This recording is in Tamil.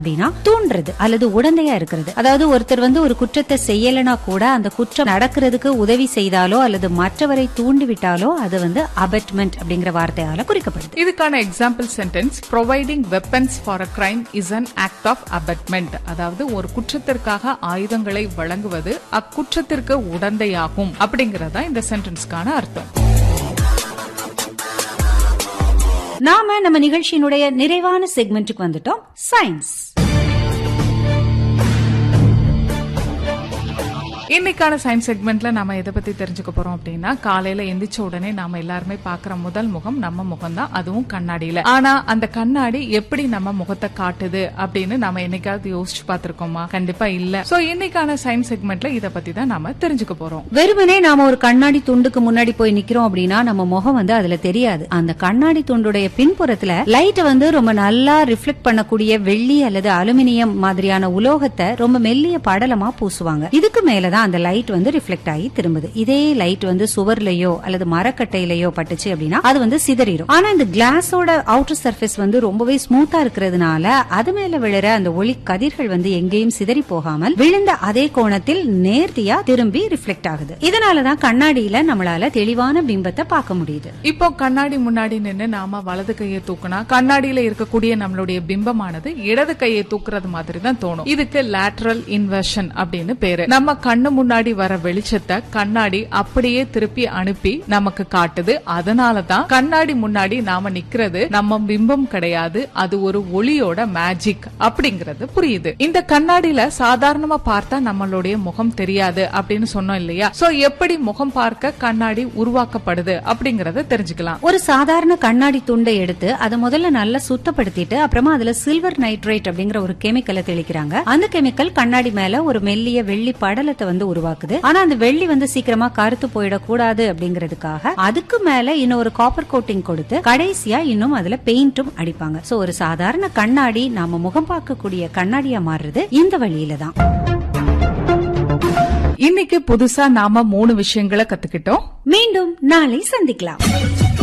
அப்படின்னா தூண்டுறது அல்லது உடந்தையா இருக்கிறது அதாவது ஒருத்தர் வந்து ஒரு குற்றத்தை செய்யலைனா கூட அந்த குற்றம் நடக்கிறதுக்கு உதவி செய்தாலோ அல்லது மற்றவரை தூண்டிவிட்டாலோ அது வந்து அபெட்மெண்ட் அப்படிங்கிற வார்த்தையால குறிக்கப்படுது இதுக்கான example sentence providing weapons for a crime is an act of abetment அதாவது ஒரு குற்றத்திற்காக ஆயுதங்களை வழங்குவது அக்குற்றத்திற்கு உடந்தையாகும் அப்படிங்கறதா இந்த சென்டென்ஸ்க்கான அர்த்தம் நாம நம்ம நிகழ்ச்சியினுடைய நிறைவான செக்மெண்ட்டுக்கு வந்துட்டோம் சயின்ஸ் இன்னைக்கான சயின்ஸ் செக்மெண்ட்ல நாம எதை பத்தி தெரிஞ்சுக்க போறோம் அப்படின்னா காலையில எந்திரிச்ச உடனே நாம எல்லாருமே பாக்குற முதல் முகம் நம்ம முகம் தான் அதுவும் கண்ணாடியில ஆனா அந்த கண்ணாடி எப்படி நம்ம முகத்தை காட்டுது அப்படின்னு நாம என்னைக்காவது யோசிச்சு பார்த்திருக்கோமா கண்டிப்பா இல்ல சோ இன்னைக்கான சயின்ஸ் செக்மெண்ட்ல இத பத்தி தான் நாம தெரிஞ்சுக்க போறோம் வெறுமனே நாம ஒரு கண்ணாடி துண்டுக்கு முன்னாடி போய் நிக்கிறோம் அப்படின்னா நம்ம முகம் வந்து அதுல தெரியாது அந்த கண்ணாடி துண்டுடைய பின்புறத்துல லைட் வந்து ரொம்ப நல்லா ரிஃப்ளெக்ட் பண்ணக்கூடிய வெள்ளி அல்லது அலுமினியம் மாதிரியான உலோகத்தை ரொம்ப மெல்லிய படலமா பூசுவாங்க இதுக்கு மேலதான் அந்த லைட் வந்து ரிஃப்ளெக்ட் ஆகி திரும்புது இதே லைட் வந்து சுவர்லயோ அல்லது மரக்கட்டையிலயோ பட்டுச்சு அப்படின்னா அது வந்து சிதறிடும் ஆனா இந்த கிளாஸோட அவுட்டர் சர்ஃபேஸ் வந்து ரொம்பவே ஸ்மூத்தா இருக்கிறதுனால அது மேல விழுற அந்த ஒளி கதிர்கள் வந்து எங்கேயும் சிதறி போகாமல் விழுந்த அதே கோணத்தில் நேர்த்தியா திரும்பி ரிஃப்ளெக்ட் ஆகுது இதனாலதான் கண்ணாடியில நம்மளால தெளிவான பிம்பத்தை பார்க்க முடியுது இப்போ கண்ணாடி முன்னாடி நின்னு நாம வலது கையை தூக்குனா கண்ணாடியில இருக்கக்கூடிய நம்மளுடைய பிம்பமானது இடது கையை தூக்குறது மாதிரி தான் தோணும் இதுக்கு லேட்டரல் இன்வர்ஷன் அப்படின்னு பேரு நம்ம கண்ணு முன்னாடி வர வெளிச்சத்தை கண்ணாடி அப்படியே திருப்பி அனுப்பி நமக்கு காட்டுது அதனாலதான் கண்ணாடி முன்னாடி நாம நிக்கிறது நம்ம பிம்பம் கிடையாது அது ஒரு ஒளியோட மேஜிக் அப்படிங்கறது புரியுது இந்த கண்ணாடியில சாதாரணமா பார்த்தா நம்மளுடைய முகம் தெரியாது அப்படின்னு சொன்னோம் இல்லையா சோ எப்படி முகம் பார்க்க கண்ணாடி உருவாக்கப்படுது அப்படிங்கறத தெரிஞ்சுக்கலாம் ஒரு சாதாரண கண்ணாடி துண்டை எடுத்து அதை முதல்ல நல்லா சுத்தப்படுத்திட்டு அப்புறமா அதுல சில்வர் நைட்ரேட் அப்படிங்கிற ஒரு கெமிக்கலை தெளிக்கிறாங்க அந்த கெமிக்கல் கண்ணாடி மேல ஒரு மெல்லிய வெள்ளி படலத்தை வந்து உருவாக்குது ஆனா அந்த வெள்ளி வந்து சீக்கிரமா கருத்து போயிடக்கூடாது அப்படிங்கறதுக்காக அதுக்கு மேல இன்னும் ஒரு காப்பர் கோட்டிங் கொடுத்து கடைசியா இன்னும் அதுல பெயிண்டும் அடிப்பாங்க சோ ஒரு சாதாரண கண்ணாடி நாம முகம் பார்க்கக்கூடிய கண்ணாடியா மாறுறது இந்த வழியில தான் இன்னைக்கு புதுசா நாம மூணு விஷயங்களை கத்துக்கிட்டோம் மீண்டும் நாளை சந்திக்கலாம்